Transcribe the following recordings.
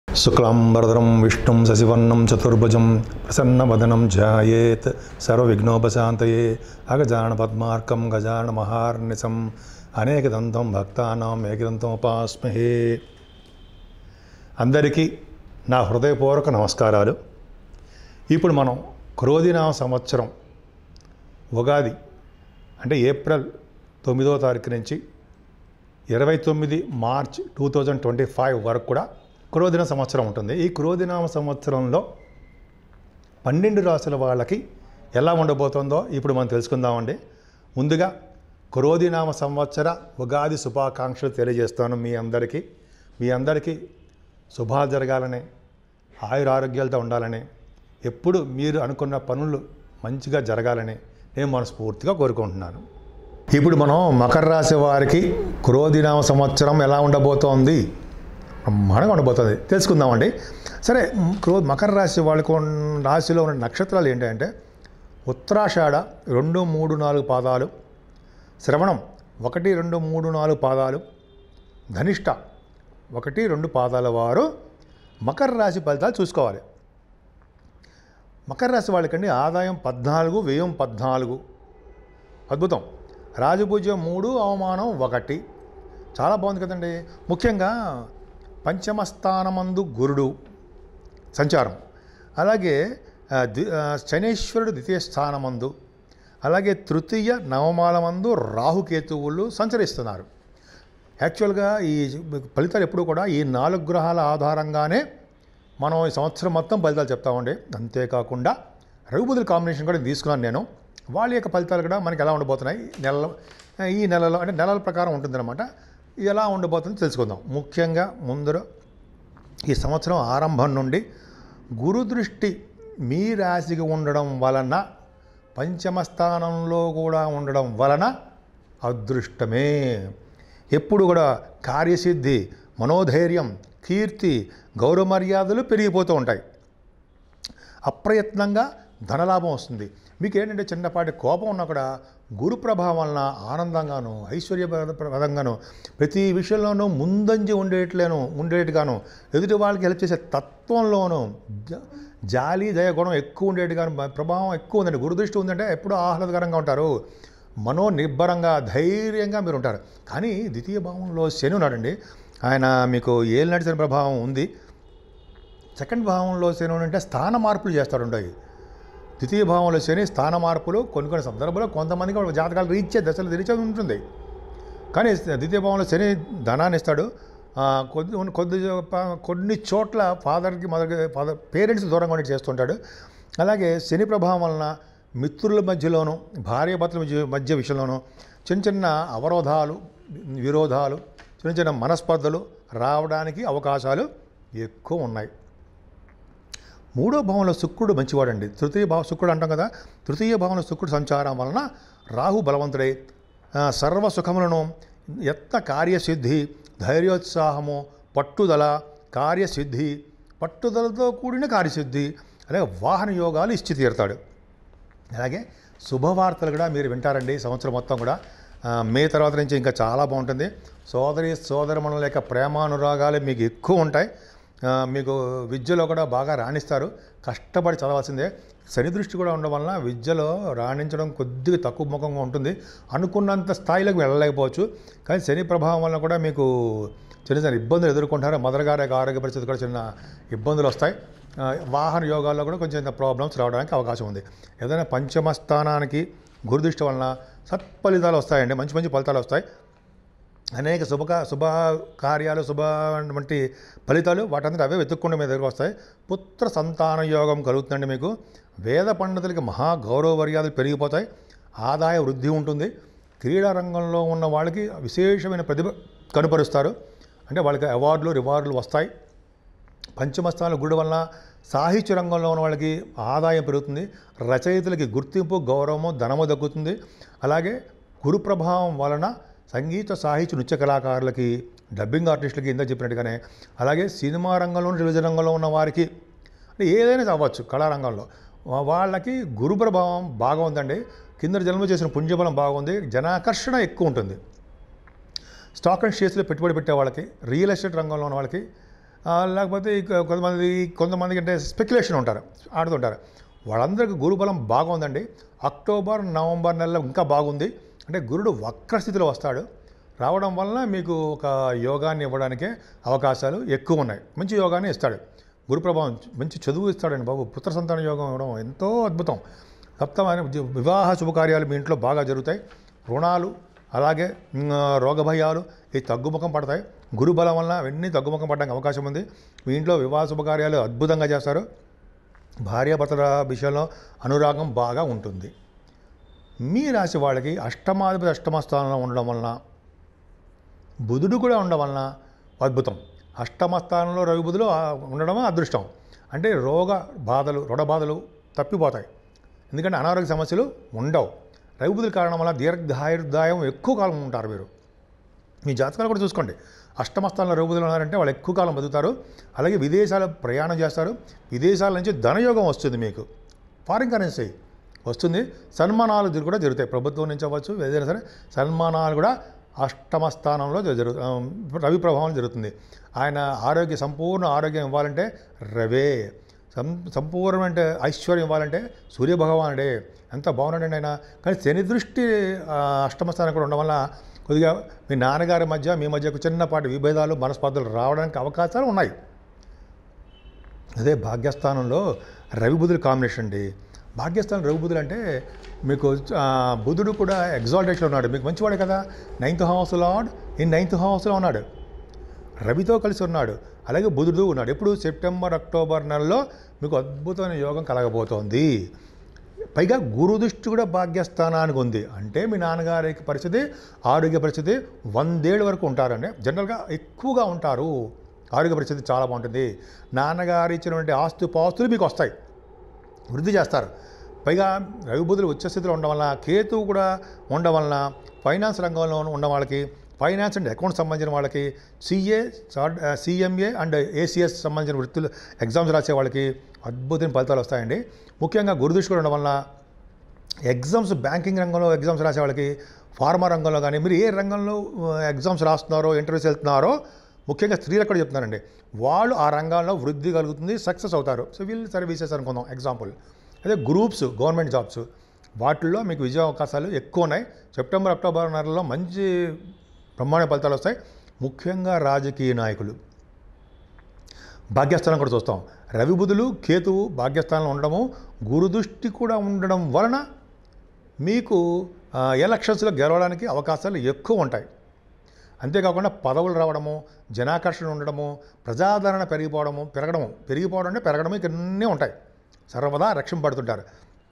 శుక్లాంబరధరం విష్ణుం శశివర్ణం చతుర్భుజం ప్రసన్నవదనం ధ్యాయేత్ సర్వవిఘ్నోపశాంతయే అగజాన పద్మార్కం గజాన మహార్నిశం అనేకదంతం భక్తానాం ఏకదంతం ఉపాస్మహే అందరికీ నా హృదయపూర్వక నమస్కారాలు ఇప్పుడు మనం క్రోధినామ సంవత్సరం ఉగాది అంటే ఏప్రిల్ తొమ్మిదో తారీఖు నుంచి ఇరవై తొమ్మిది March two thousand twenty five వరకు కూడా క్రోధిన సంవత్సరం ఉంటుంది ఈ క్రోధినామ సంవత్సరంలో పన్నెండు రాసుల వాళ్ళకి ఎలా ఉండబోతుందో ఇప్పుడు మనం తెలుసుకుందామండి ముందుగా క్రోధినామ సంవత్సర ఉగాది శుభాకాంక్షలు తెలియజేస్తాను మీ అందరికీ మీ అందరికీ శుభాలు జరగాలని ఆయురారోగ్యాలతో ఉండాలని ఎప్పుడు మీరు అనుకున్న పనులు మంచిగా జరగాలని నేను మనస్ఫూర్తిగా కోరుకుంటున్నాను ఇప్పుడు మనం మకర రాశి వారికి క్రోధినామ సంవత్సరం ఎలా ఉండబోతోంది బ్రహ్మాండంగా ఉండబోతుంది తెలుసుకుందామండి సరే మ్, క్రో మకర రాశి వాళ్ళకు ఉన్న- రాశిలో ఉన్న నక్షత్రాలు ఏంటంటే ఉత్తరాషాఢ రెండు మూడు నాలుగు పాదాలు శ్రవణం ఒకటి రెండు మూడు నాలుగు పాదాలు ధనిష్ట ఒకటి రెండు పాదాల వారు మకర రాశి ఫలితాలు చూసుకోవాలి మకర రాశి వాళ్ళకండి ఆదాయం పద్నాలుగు వ్యయం పద్నాలుగు అద్భుతం రాజపూజ్యం మూడు అవమానం ఒకటి చాలా బాగుంది కదండి ముఖ్యంగా పంచమ స్థానమందు గురుడు సంచారం అలాగే ఆ, ది- ఆ, శనీశ్వరుడు ద్వితీయ స్థానమందు అలాగే తృతీయ నవమాలమందు రాహుకేతువులు సంచరిస్తున్నారు యాక్చువల్గా ఈ ఫలితాలు ఎప్పుడు కూడా ఈ నాలుగు గ్రహాల ఆధారంగానే మనం ఈ సంవత్సరం మొత్తం ఫలితాలు చెప్తామండి అంతేకాకుండా రఘుబుధుల కాంబినేషన్ కూడా తీసుకున్నాను నేను వాళ్ళ యొక్క ఫలితాలు కూడా మనకి ఎలా ఉండబోతున్నాయి నెల ఈ నెలలో అంటే నెలల ప్రకారం ఉంటుందన్నమాట ఎలా ఉండబోతుందో తెలుసుకుందాం ముఖ్యంగా ముందర ఈ సంవత్సరం ఆరంభం నుండి గురు దృష్టి మీ రాశికి ఉండడం వలన పంచమ స్థానంలో కూడా ఉండడం వలన అదృష్టమే ఎప్పుడు కూడా కార్యసిద్ధి మనోధైర్యం కీర్తి గౌరవ మర్యాదలు పెరిగిపోతూ ఉంటాయి అప్రయత్నంగా ధనలాభం వస్తుంది మీకు ఏంటంటే చిన్నపాటి కోపం ఉన్నా కూడా గురు ప్రభావం వలన ఆనందంగాను ఐశ్వర్యప్రదంగాను ప్రతి విషయంలోనూ ముందంజి ఉండేట్లేను ఉండేట్టుగాను ఎదుటి వాళ్ళకి హెల్ప్ చేసే తత్వంలోనూ జ- జాలి దయ గుణం ఎక్కువ ఉండేట్టుగాను బ- ప్రభావం ఎక్కువ ఉందండి గురుదృష్టి ఉందంటే ఎప్పుడూ ఆహ్లాదకరంగా ఉంటారు మనో నిర్భరంగా ధైర్యంగా మీరు ఉంటారు కానీ ద్వితీయ భావంలో శని ఉన్నాడండి ఆయన మీకు ఏలినాటి శని ప్రభావం ఉంది సెకండ్ భావంలో శని అంటే స్థాన మార్పులు చేస్తాడు ఉంటాయి ద్వితీయ భావంలో శని స్థాన మార్పులు కొన్ని కొన్ని సందర్భాల్లో కొంతమందికి వాళ్ళ జాతకాలు రీచే దశలు తెలిసే ఉంటుంది కానీ ద్వితీయ భావంలో శని ధనాన్ని ఇస్తాడు ఆ, కొద్ది ఉన్న- కొద్ది ప- కొన్ని చోట్ల ఫాదర్కి మదర్కి ఫాదర్ పేరెంట్స్ దూరంగా ఉండి చేస్తుంటాడు అలాగే శని ప్రభావం వలన మిత్రుల మధ్యలోనూ భార్యాభర్తల మధ్య మధ్య విషయంలోనూ చిన్న చిన్న అవరోధాలు విరోధాలు చిన్న చిన్న మనస్పర్ధలు రావడానికి అవకాశాలు ఎక్కువ ఉన్నాయి మూడో భావంలో శుక్రుడు మంచివాడండి తృతీయ భావ శుక్రుడు అంటాం కదా తృతీయ భావంలో శుక్రుడు సంచారం వలన రాహు బలవంతుడై ఆ, సర్వ సుఖములను ఎత్త కార్యసిద్ధి ధైర్యోత్సాహము పట్టుదల కార్యసిద్ధి పట్టుదలతో కూడిన కార్యసిద్ధి అలాగే వాహన యోగాలు ఇచ్చి తీరుతాడు అలాగే శుభవార్తలు కూడా మీరు వింటారండి ఈ సంవత్సరం మొత్తం కూడా ఆ, మే తర్వాత నుంచి ఇంకా చాలా బాగుంటుంది సోదరి సోదరమణుల యొక్క ప్రేమానురాగాలు మీకు ఎక్కువ ఉంటాయి ఆ, మీకు విద్యలో కూడా బాగా రాణిస్తారు కష్టపడి చదవాల్సిందే శని దృష్టి కూడా ఉండడం వలన విద్యలో రాణించడం కొద్దిగా తక్కువ ముఖంగా ఉంటుంది అనుకున్నంత స్థాయిలోకి వెళ్ళలేకపోవచ్చు కానీ శని ప్రభావం వలన కూడా మీకు చిన్న చిన్న ఇబ్బందులు ఎదుర్కొంటారు మదర్ గారి యొక్క ఆరోగ్య పరిస్థితి కూడా చిన్న ఇబ్బందులు వస్తాయి ఆ, వాహన యోగాల్లో కూడా కొంచెం ప్రాబ్లమ్స్ రావడానికి అవకాశం ఉంది ఏదైనా పంచమ స్థానానికి గురుదృష్టి వలన సత్ఫలితాలు వస్తాయండి మంచి మంచి ఫలితాలు వస్తాయి అనేక శుభ శుభ కార్యాలు శుభ వంటి ఫలితాలు వాటంతట అవే వెతుక్కుండా మీ దగ్గరకు వస్తాయి పుత్ర సంతాన యోగం కలుగుతుందండి మీకు వేద పండితులకి మహా గౌరవ మర్యాదలు పెరిగిపోతాయి ఆదాయ వృద్ధి ఉంటుంది క్రీడా రంగంలో ఉన్న వాళ్ళకి విశేషమైన ప్రతిభ కనుపరుస్తారు అంటే వాళ్ళకి అవార్డులు రివార్డులు వస్తాయి పంచమస్థానాల గుడి వలన సాహిత్య రంగంలో ఉన్న వాళ్ళకి ఆదాయం పెరుగుతుంది రచయితలకి గుర్తింపు గౌరవము ధనము దక్కుతుంది అలాగే గురు ప్రభావం వలన సంగీత సాహిత్య నృత్య కళాకారులకి డబ్బింగ్ ఆర్టిస్టులకి ఇంత చెప్పినట్టుగానే అలాగే సినిమా రంగంలో టెలివిజన్ రంగంలో ఉన్న వారికి అంటే ఏదైనా అవ్వచ్చు కళారంగంలో వా- వాళ్ళకి గురు ప్రభావం బాగా ఉందండి కింద జన్మ చేసిన పుణ్యబలం బాగుంది జనాకర్షణ ఎక్కువ ఉంటుంది స్టాక్ అండ్ షేర్స్లో పెట్టుబడి పెట్టే వాళ్ళకి రియల్ ఎస్టేట్ రంగంలో ఉన్న వాళ్ళకి ఆ, లేకపోతే ఇక కొంతమంది కొంతమందికి అంటే స్పెక్యులేషన్ ఉంటారు ఆడుతుంటారు వాళ్ళందరికీ గురుబలం బాగుందండి అక్టోబర్ నవంబర్ నెలలో ఇంకా బాగుంది అంటే గురుడు వక్రస్థితిలో వస్తాడు రావడం వలన మీకు ఒక యోగాన్ని ఇవ్వడానికే అవకాశాలు ఎక్కువ ఉన్నాయి మంచి యోగాన్ని ఇస్తాడు గురు ప్రభావం మంచి చదువు ఇస్తాడండి బాబు పుత్ర సంతాన యోగం ఇవ్వడం ఎంతో అద్భుతం సప్తమైన ఉద్య- వివాహ శుభకార్యాలు మీ ఇంట్లో బాగా జరుగుతాయి రుణాలు అలాగే మ్, రోగభయాలు ఈ తగ్గుముఖం పడతాయి గురు బలం వలన అవన్నీ తగ్గుముఖం పడడానికి అవకాశం ఉంది మీ ఇంట్లో వివాహ శుభకార్యాలు అద్భుతంగా చేస్తారు భార్యాభర్తల విషయంలో అనురాగం బాగా ఉంటుంది మీ రాశి వాళ్ళకి అష్టమాధిపతి అష్టమ స్థానంలో ఉండడం వలన బుధుడు కూడా ఉండడం వలన అద్భుతం అష్టమ స్థానంలో రవి బుధులు ఆ, ఉండడం అదృష్టం అంటే రోగ బాధలు రుణ బాధలు తప్పిపోతాయి ఎందుకంటే అనారోగ్య సమస్యలు ఉండవు రవి బుధుల కారణం వల్ల దీర్ఘాయుర్దాయం ఎక్కువ కాలం ఉంటారు మీరు మీ జాతకాలు కూడా చూసుకోండి అష్టమ స్థానంలో రఘుబుధులు ఉన్నారంటే వాళ్ళు ఎక్కువ కాలం బతుకుతారు అలాగే విదేశాలు ప్రయాణం చేస్తారు విదేశాల నుంచి ధనయోగం వస్తుంది మీకు ఫారిన్ కరెన్సీ వస్తుంది సన్మానాలు జరు- కూడా జరుగుతాయి ప్రభుత్వం నుంచి అవ్వచ్చు ఏదైనా సరే సన్మానాలు కూడా అష్టమ స్థానంలో జరుగు ఆ, రవి ప్రభావం జరుగుతుంది ఆయన ఆరోగ్య సంపూర్ణ ఆరోగ్యం ఇవ్వాలంటే రవే సం సంపూర్ణమైన ఐశ్వర్యం ఇవ్వాలంటే సూర్యభగవానుడే ఎంత బాగున్నాడండి ఆయన కానీ శని దృష్టి ఆ, అష్టమ స్థానం కూడా ఉండడం వల్ల కొద్దిగా మీ నాన్నగారి మధ్య మీ మధ్య ఒక చిన్నపాటి విభేదాలు మనస్పర్ధలు రావడానికి అవకాశాలు ఉన్నాయి అదే భాగ్యస్థానంలో రవి బుధుల కాంబినేషన్ అండి భాగ్యస్థానం రవి బుధులు అంటే మీకు ఆ, బుధుడు కూడా ఎగ్జాల్టేషన్లో ఉన్నాడు మీకు మంచివాడే కదా నైన్త్ హౌస్ లార్డ్ ఈ నైన్త్ హౌస్లో ఉన్నాడు రవితో కలిసి ఉన్నాడు అలాగే బుధుడు ఉన్నాడు ఎప్పుడు సెప్టెంబర్ అక్టోబర్ నెలలో మీకు అద్భుతమైన యోగం కలగబోతోంది పైగా గురు దృష్టి కూడా భాగ్యస్థానానికి ఉంది అంటే మీ నాన్నగారికి పరిస్థితి ఆరోగ్య పరిస్థితి వందేళ్ళ వరకు ఉంటారండి జనరల్గా ఎక్కువగా ఉంటారు ఆరోగ్య పరిస్థితి చాలా బాగుంటుంది నాన్నగారు ఇచ్చినటువంటి ఆస్తు పాస్తులు మీకు వస్తాయి వృద్ధి చేస్తారు పైగా రవిబుధులు ఉచ్చస్థితిలో ఉండడం వలన కేతువు కూడా ఉండడం వలన ఫైనాన్స్ రంగంలో ఉన్న వాళ్ళకి ఫైనాన్స్ అండ్ అకౌంట్ సంబంధించిన వాళ్ళకి సిఏ సిఎంఏ అండ్ ఏసీఎస్ సంబంధించిన వృత్తులు ఎగ్జామ్స్ రాసే వాళ్ళకి అద్భుతమైన ఫలితాలు వస్తాయండి ముఖ్యంగా గురుదృష్టి ఉండడం వలన ఎగ్జామ్స్ బ్యాంకింగ్ రంగంలో ఎగ్జామ్స్ రాసే వాళ్ళకి ఫార్మా రంగంలో కానీ మీరు ఏ రంగంలో ఆ, ఎగ్జామ్స్ రాస్తున్నారో ఇంటర్వ్యూస్ వెళ్తున్నారో ముఖ్యంగా స్త్రీలకు కూడా చెప్తున్నారండి వాళ్ళు ఆ రంగాల్లో వృద్ధి కలుగుతుంది సక్సెస్ అవుతారు సివిల్ సర్వీసెస్ అనుకుందాం ఎగ్జాంపుల్ అదే గ్రూప్స్ గవర్నమెంట్ జాబ్స్ వాటిల్లో మీకు విజయ అవకాశాలు ఎక్కువ ఉన్నాయి సెప్టెంబర్ అక్టోబర్ నెలలో మంచి బ్రహ్మాండ ఫలితాలు వస్తాయి ముఖ్యంగా రాజకీయ నాయకులు భాగ్యస్థానం కూడా చూస్తాం రవి బుధులు కేతువు భాగ్యస్థానంలో ఉండడము గురుదృష్టి కూడా ఉండడం వలన మీకు ఆ, ఎలక్షన్స్లో గెలవడానికి అవకాశాలు ఎక్కువ ఉంటాయి అంతేకాకుండా పదవులు రావడము జనాకర్షణ ఉండడము ప్రజాదరణ పెరిగిపోవడము పెరగడము పెరిగిపోవడం అంటే పెరగడము ఇక అన్నీ ఉంటాయి సర్వదా రక్షింపడుతుంటారు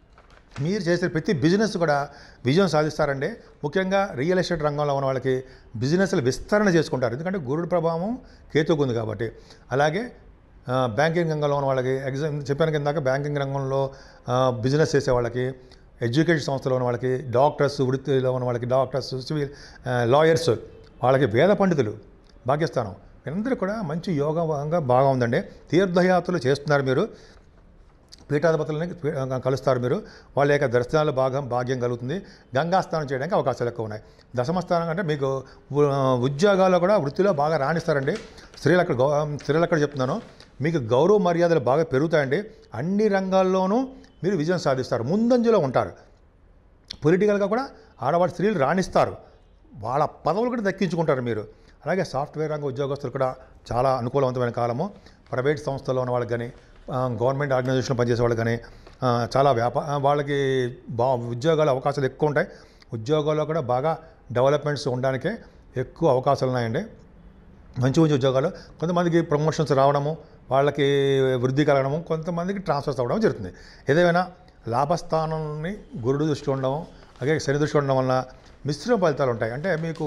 మీరు చేసే ప్రతి బిజినెస్ కూడా విజయం సాధిస్తారండి ముఖ్యంగా రియల్ ఎస్టేట్ రంగంలో ఉన్న వాళ్ళకి బిజినెస్లు విస్తరణ చేసుకుంటారు ఎందుకంటే గురుడు ప్రభావం కేతుకు ఉంది కాబట్టి అలాగే ఆ, బ్యాంకింగ్ రంగంలో ఉన్న వాళ్ళకి ఎగ్జామ్ చెప్పాను కిందాక బ్యాంకింగ్ రంగంలో ఆ, బిజినెస్ చేసే వాళ్ళకి ఎడ్యుకేషన్ సంస్థలో ఉన్న వాళ్ళకి డాక్టర్స్ వృత్తిలో ఉన్న వాళ్ళకి డాక్టర్స్ సివిల్ ఆ, లాయర్స్ వాళ్ళకి వేద పండితులు భాగ్యస్థానం వీరందరూ కూడా మంచి యోగంగా బాగా ఉందండి తీర్థయాత్రలు చేస్తున్నారు మీరు పీఠాధిపతులని పీ- కలుస్తారు మీరు వాళ్ళ యొక్క దర్శనాలు భాగం భాగ్యం కలుగుతుంది గంగా స్నానం చేయడానికి అవకాశాలు ఎక్కువ ఉన్నాయి దశమ స్థానం అంటే మీకు ఉ- ఉద్యోగాల్లో కూడా వృత్తిలో బాగా రాణిస్తారండి స్త్రీలు అక్కడ గౌ స్త్రీలు అక్కడ చెప్తున్నాను మీకు గౌరవ మర్యాదలు బాగా పెరుగుతాయండి అన్ని రంగాల్లోనూ మీరు విజయం సాధిస్తారు ముందంజలో ఉంటారు పొలిటికల్గా కూడా ఆడవాళ్ళ స్త్రీలు రాణిస్తారు వాళ్ళ పదవులు కూడా దక్కించుకుంటారు మీరు అలాగే సాఫ్ట్వేర్ రంగ ఉద్యోగస్తులు కూడా చాలా అనుకూలవంతమైన కాలము ప్రైవేట్ సంస్థల్లో ఉన్న వాళ్ళకి కానీ గవర్నమెంట్ ఆర్గనైజేషన్లో పనిచేసే వాళ్ళకి కానీ ఆ, చాలా వ్యాపా ఆ, వాళ్ళకి బా ఉద్యోగాల అవకాశాలు ఎక్కువ ఉంటాయి ఉద్యోగాల్లో కూడా బాగా డెవలప్మెంట్స్ ఉండడానికే ఎక్కువ అవకాశాలు ఉన్నాయండి మంచి మంచి ఉద్యోగాలు కొంతమందికి ప్రమోషన్స్ రావడము వాళ్ళకి వృద్ధి కలగడము కొంతమందికి ట్రాన్స్ఫర్స్ అవ్వడం జరుగుతుంది ఏదేమైనా లాభస్థానాన్ని గురుడు దృష్టి ఉండడం అలాగే శని దృష్టి ఉండడం వలన మిశ్రమ ఫలితాలు ఉంటాయి అంటే మీకు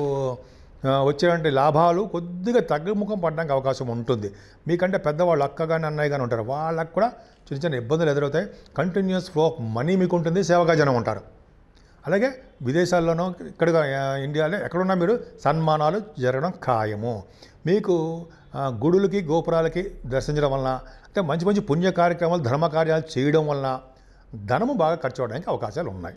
ఆ, వచ్చేటువంటి లాభాలు కొద్దిగా తగ్గుముఖం పడడానికి అవకాశం ఉంటుంది మీకంటే పెద్దవాళ్ళు అక్క కానీ అన్నయ్య కానీ ఉంటారు వాళ్ళకు కూడా చిన్న చిన్న ఇబ్బందులు ఎదురవుతాయి కంటిన్యూస్ ఫ్లో ఆఫ్ మనీ మీకు ఉంటుంది సేవగా జనం ఉంటారు అలాగే విదేశాల్లోనూ ఇక్కడ ఇండియాలో ఎక్కడున్నా మీరు సన్మానాలు జరగడం ఖాయము మీకు ఆ, గుడులకి గోపురాలకి దర్శించడం వలన అంటే మంచి మంచి పుణ్య కార్యక్రమాలు ధర్మ కార్యాలు చేయడం వలన ధనము బాగా ఖర్చు అవడానికి అవకాశాలు ఉన్నాయి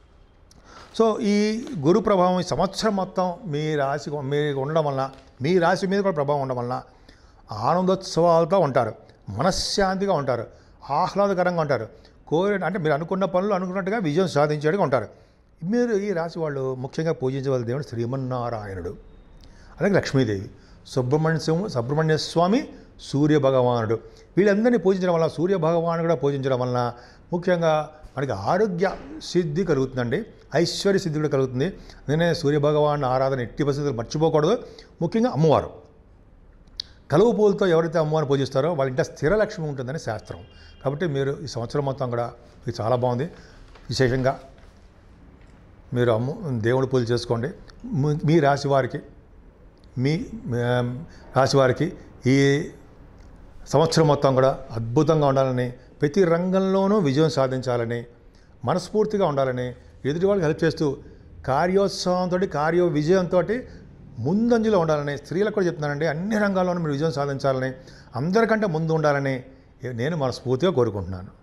సో ఈ గురు ప్రభావం ఈ సంవత్సరం మొత్తం మీ రాశి మీకు ఉండడం వలన మీ రాశి మీద కూడా ప్రభావం ఉండడం వలన ఆనందోత్సవాలతో ఉంటారు మనశ్శాంతిగా ఉంటారు ఆహ్లాదకరంగా ఉంటారు కోరి అంటే మీరు అనుకున్న పనులు అనుకున్నట్టుగా విజయం సాధించేట్టుగా ఉంటారు మీరు ఈ రాశి వాళ్ళు ముఖ్యంగా పూజించవలసిన దేవుడు శ్రీమన్నారాయణుడు అలాగే లక్ష్మీదేవి సుబ్రహ్మణ్య స్వామి సుబ్రహ్మణ్య స్వామి సూర్య భగవానుడు వీళ్ళందరినీ పూజించడం వల్ల సూర్య భగవాను కూడా పూజించడం వలన ముఖ్యంగా మనకి ఆరోగ్య సిద్ధి కలుగుతుందండి ఐశ్వర్య సిద్ధి కూడా కలుగుతుంది నేనే సూర్య భగవాన్ ఆరాధన ఎట్టి పరిస్థితులు మర్చిపోకూడదు ముఖ్యంగా అమ్మవారు కలువ పూలతో ఎవరైతే అమ్మవారిని పూజిస్తారో వాళ్ళ ఇంట్లో స్థిర లక్ష్మి ఉంటుందని శాస్త్రం కాబట్టి మీరు ఈ సంవత్సరం మొత్తం కూడా ఇది చాలా బాగుంది విశేషంగా మీరు అమ్మ దేవుడి పూజ చేసుకోండి మీ- మీ రాశి వారికి మీ ఆ, రాశి వారికి ఈ సంవత్సరం మొత్తం కూడా అద్భుతంగా ఉండాలని ప్రతి రంగంలోనూ విజయం సాధించాలని మనస్ఫూర్తిగా ఉండాలని ఎదుటి వాళ్ళకి హెల్ప్ చేస్తూ కార్యోత్సవంతో కార్య విజయంతో ముందంజలో ఉండాలని స్త్రీలకు కూడా చెప్తున్నానండి అన్ని రంగాల్లోనూ మీరు విజయం సాధించాలని అందరికంటే ముందు ఉండాలని నేను మనస్ఫూర్తిగా కోరుకుంటున్నాను